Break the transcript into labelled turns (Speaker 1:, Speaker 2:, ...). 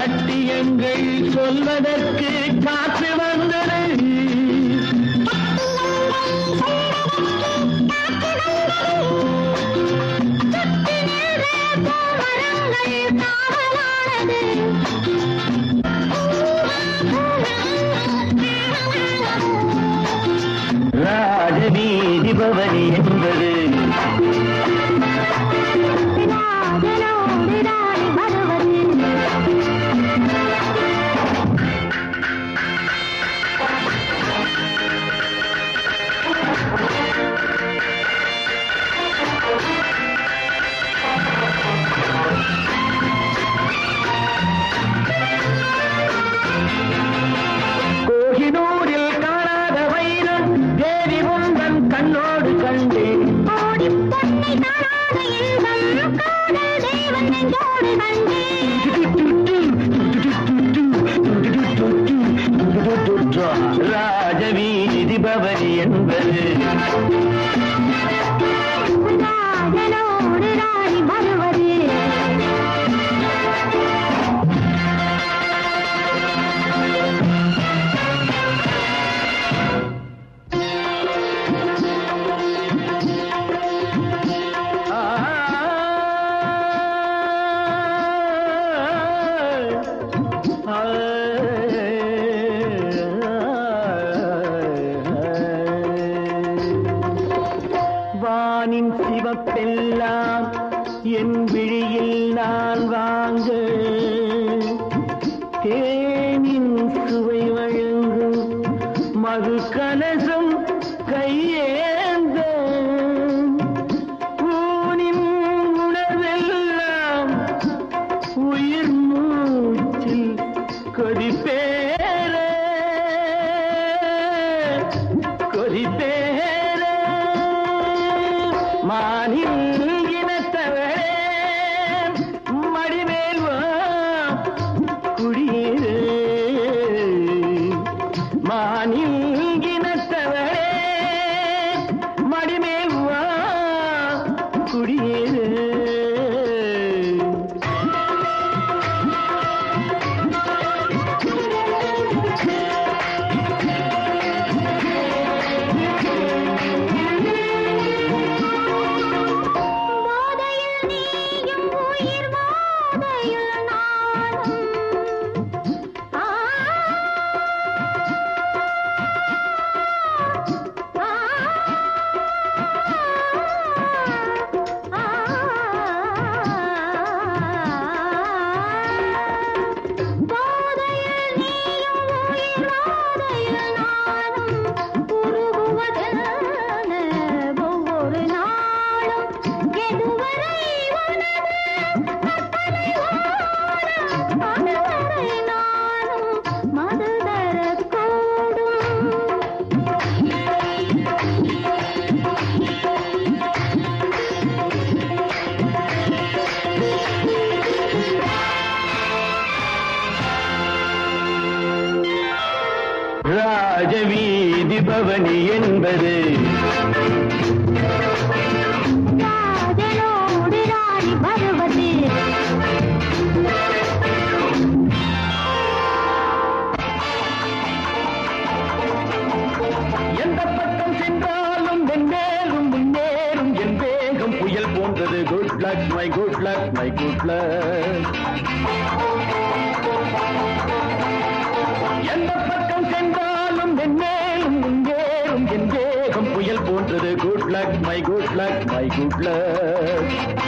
Speaker 1: பட்டியங்கள் சொல்வதற்கு காற்று வந்தது ராஜவீதி பவனி என்பது கோகினூரில் காணாத வைரம் தேவி உந்தன் கண்ணோடு கண்டேன் ராஜவீதி பவனி என்பது வானின் சிவப்பெல்லாம் என் விழியில் நான் வாங்க தேனின் சுவை வழங்கும் மது கலசம் கையேந்த ஊனின் உணர்வெல்லாம் உயிர் மூச்சில் கொதிப்பேர கொதிப்பேர மானின் இனத்தவரே மடிமேல் வா குடியேறு மானின் இனத்தவரே மடிமேல் வா குடியேறு
Speaker 2: ஒவ்வொரு நாளும் எதுவரை அதுவரை நானும் மது தரக்கூடும்
Speaker 1: ராஜவீதி பவனி என்பது
Speaker 2: காதலோடு ராணி வருவது
Speaker 1: எந்த பக்கம் சென்றாலும் வெண்ணேறும் முன்னேறும் என் வேகம் புயல் போன்றது good luck my good luck my good luck எந்த பக்கம் சென்றாலும் வெண்ணேறும் முன்னேறும் என் வேகம் புயல் போன்றது good luck my good luck my good luck